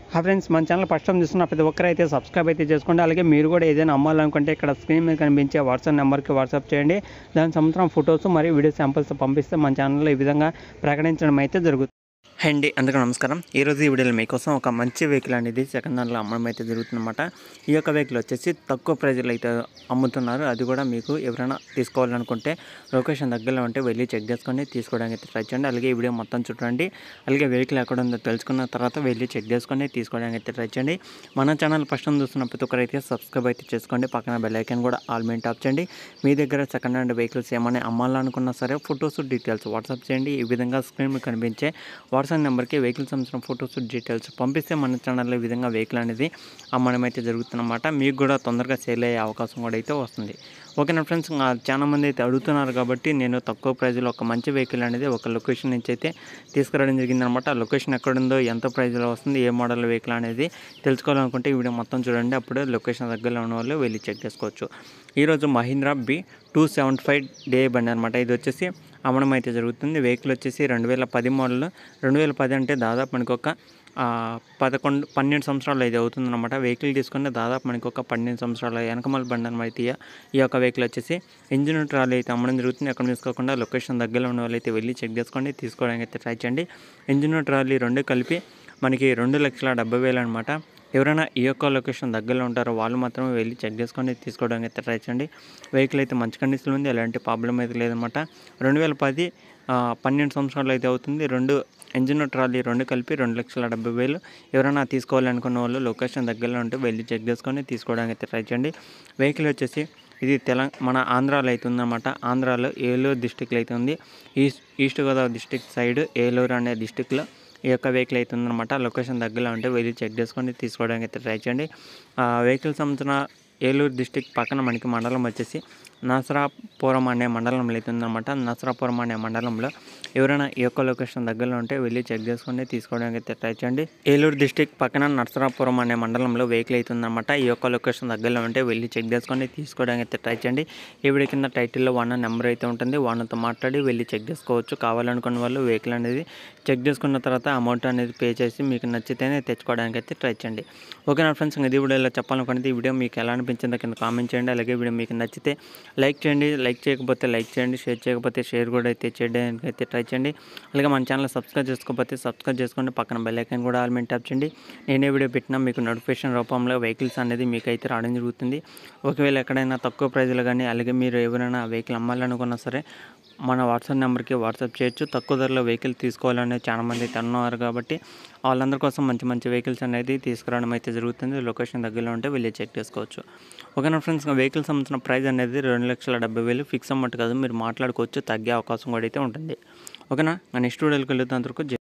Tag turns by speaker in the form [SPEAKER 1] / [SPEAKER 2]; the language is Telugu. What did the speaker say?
[SPEAKER 1] హా ఫ్రెండ్స్ మన ఛానల్ ఫస్ట్ టైం చూస్తున్న ప్రతి ఒక్కరు అయితే సబ్స్క్రైబ్ అయితే చేసుకోండి అలాగే మీరు కూడా ఏదైనా అమ్మాలనుకుంటే ఇక్కడ స్క్రీన్ మీద కనిపించే వాట్సాప్ నెంబర్కి వాట్సాప్ చేయండి దాని సంవత్సరం ఫొటోస్ మరియు వీడియో శాంపిల్స్ పంపిస్తే మన ఛానల్లో ఈ విధంగా ప్రకటించడం అయితే జరుగుతుంది అండి అందుకు నమస్కారం ఈరోజు ఈ వీడియోలో మీకోసం ఒక మంచి వెహికల్ అనేది సెకండ్ హ్యాండ్లో అమ్మడం అయితే జరుగుతుందన్నమాట ఈ యొక్క వెహికల్ వచ్చేసి తక్కువ ప్రైజ్లో అయితే అమ్ముతున్నారు అది కూడా మీకు ఎవరైనా తీసుకోవాలనుకుంటే లొకేషన్ దగ్గరలో ఉంటే వెళ్ళి చెక్ చేసుకొని తీసుకోవడానికి అయితే ట్రై చేయండి అలాగే ఈ వీడియో మొత్తం చూడండి అలాగే వెహికల్ ఎక్కడ ఉందో తెలుసుకున్న తర్వాత వెళ్ళి చెక్ చేసుకొని తీసుకోవడానికి అయితే ట్రై చేయండి మన ఛానల్ ఫస్ట్ టైం చూస్తున్న ప్రతి ఒక్కరు అయితే సబ్స్క్రైబ్ అయితే చేసుకోండి పక్కన బెల్ ఐకాన్ కూడా ఆల్ మెయిన్ టాప్ చేయండి మీ దగ్గర సెకండ్ హ్యాండ్ వెహికల్స్ ఏమైనా అమ్మాలనుకున్నా సరే ఫొటోస్ డీటెయిల్స్ వాట్సాప్ చేయండి ఈ విధంగా స్క్రీన్ మీద కనిపించే వాట్సాప్ నెంబర్కి వెహికల్ సంబంధించిన ఫొటోస్ డీటెయిల్స్ పంపిస్తే మన ఛానల్లో ఈ విధంగా వెహికల్ అనేది అమ్మడం అయితే జరుగుతుందన్నమాట మీకు కూడా తొందరగా సేల్ అయ్యే అవకాశం కూడా అయితే వస్తుంది ఓకేనా ఫ్రెండ్స్ ఇంకా చాలా మంది అయితే అడుగుతున్నారు కాబట్టి నేను తక్కువ ప్రైజ్లో ఒక మంచి వెహికల్ అనేది ఒక లొకేషన్ నుంచి అయితే తీసుకురావడం జరిగిందనమాట ఆ లొకేషన్ ఎక్కడుందో ఎంత ప్రైజ్లో వస్తుంది ఏ మోడల్ వెహికల్ అనేది తెలుసుకోవాలనుకుంటే ఈ వీడియో మొత్తం చూడండి అప్పుడే లొకేషన్ దగ్గరలో ఉన్న వాళ్ళు వెళ్ళి చెక్ చేసుకోవచ్చు ఈరోజు Mahindra B two seventy five D బండి అనమాట ఇది వచ్చేసి అమ్మడం అయితే జరుగుతుంది వెహికల్ వచ్చేసి రెండు వేల పది మోడల్ రెండు వేల పది అంటే దాదాపు మనకు ఒక ఆ, పదకొండు పన్నెండు సంవత్సరాలు అయితే అవుతుందన్నమాట వెహికల్ తీసుకుంటే దాదాపు మనకి ఒక పన్నెండు సంవత్సరాల వెనకమల బండి అనమాట ఈ ఈ యొక్క వెహికల్ వచ్చేసి ఇంజిన్ ట్రాలీ అయితే అమ్మడం జరుగుతుంది ఎక్కడ తీసుకోకుండా లొకేషన్ దగ్గరలో ఉన్న వాళ్ళు అయితే వెళ్ళి చెక్ చేసుకోండి తీసుకోవడానికి అయితే ట్రై చేయండి ఇంజిన్ ట్రాలీ రెండు కలిపి మనకి రెండు లక్షల డెబ్బై వేలు అనమాట ఎవరైనా ఈ యొక్క లొకేషన్ దగ్గరలో ఉంటారో వాళ్ళు మాత్రమే వెళ్ళి చెక్ చేసుకొని తీసుకోవడానికి అయితే ట్రై చేయండి వెహికల్ అయితే మంచి కండిషన్లో ఉంది ఎలాంటి ప్రాబ్లం అయితే లేదనమాట రెండు వేల పది ఆ, పన్నెండు సంవత్సరాలు అయితే అవుతుంది రెండు ఇంజిన్ ట్రాలీ రెండు కలిపి రెండు లక్షల డెబ్బై వేలు ఎవరైనా తీసుకోవాలనుకున్న వాళ్ళు లొకేషన్ దగ్గరలో ఉంటే వెళ్ళి చెక్ చేసుకొని తీసుకోవడానికి అయితే ట్రై చేయండి వెహికల్ వచ్చేసి ఇది తెలంగాణ మన ఆంధ్రాలో అయితే ఉందన్నమాట ఆంధ్రాలో ఏలూరు డిస్టిక్లో అయితే ఉంది east east Godavari district side Eluru అనే డిస్టిక్లో ఈ యొక్క వెహికల్ అయితే ఉందన్నమాట లొకేషన్ దగ్గరలో ఉంటే వెళ్ళి చెక్ చేసుకొని తీసుకోవడానికి అయితే ట్రై చేయండి ఆ వెహికల్ సంబంధించిన ఏలూరు డిస్టిక్ పక్కన మనకి మండలం వచ్చేసి నసరాపురం అనే మండలంలో అయితే ఉందన్నమాట నసరాపురం అనే మండలంలో ఎవరైనా ఈ యొక్క లొకేషన్ దగ్గరలో ఉంటే వెళ్ళి చెక్ చేసుకొని తీసుకోవడానికి అయితే ట్రై చేయండి ఏలూరు డిస్టిక్ పక్కన నరసరాపురం అనే మండలంలో వెహికల్ అయితే ఉందన్నమాట ఈ యొక్క లొకేషన్ దగ్గరలో ఉంటే వెళ్ళి చెక్ చేసుకొని తీసుకోవడానికి అయితే ట్రై చేయండి ఈ వీడియో కింద టైటిల్లో వన్ నెంబర్ అయితే ఉంటుంది వాళ్ళతో మాట్లాడి వెళ్ళి చెక్ చేసుకోవచ్చు కావాలనుకున్న వాళ్ళు వెహికల్ అనేది చెక్ చేసుకున్న తర్వాత అమౌంట్ అనేది పే చేసి మీకు నచ్చితేనే తెచ్చుకోవడానికి అయితే ట్రై చేయండి ఓకే నా ఫ్రెండ్స్ ఇది వీడియోలో చెప్పాలనుకున్నది ఈ వీడియో మీకు ఎలా అనిపించిందో కింద కామెంట్ చేయండి అలాగే వీడియో మీకు నచ్చితే లైక్ చేయండి లైక్ చేయకపోతే లైక్ చేయండి షేర్ చేయకపోతే షేర్ కూడా అయితే చేయడానికి అయితే ట్రై చేయండి అలాగే మన ఛానల్ సబ్స్క్రైబ్ చేసుకోకపోతే సబ్స్క్రైబ్ చేసుకోండి పక్కన బెల్ ఐకాన్ కూడా ఆల్ ట్యాప్ చేయండి నేనే వీడియో పెట్టినా మీకు నోటిఫికేషన్ రూపంలో వెహికల్స్ అనేది మీకు అయితే రావడం జరుగుతుంది ఒకవేళ ఎక్కడైనా తక్కువ ప్రైజ్లో కానీ అలాగే మీరు ఎవరైనా వెహికల్ అమ్మాలనుకున్నా సరే మన వాట్సాప్ నెంబర్కి వాట్సాప్ చేయొచ్చు తక్కువ ధరలో వెహికల్ తీసుకోవాలని చాలా మంది అయితే అన్నారు కాబట్టి వాళ్ళందరి కోసం మంచి మంచి వెహికల్స్ అనేది తీసుకురావడం అయితే జరుగుతుంది లొకేషన్ దగ్గరలో ఉంటే వెళ్ళి చెక్ చేసుకోవచ్చు ఓకేనా ఫ్రెండ్స్ వెహికల్ సంబంధించిన ప్రైస్ అనేది రెండు లక్షల డెబ్బై వేలు ఫిక్స్ అమౌంట్ కాదు మీరు మాట్లాడుకోవచ్చు తగ్గే అవకాశం కూడా అయితే ఉంటుంది ఓకేనా నెక్స్ట్ వీడియోకి వెళ్తే అంతవరకు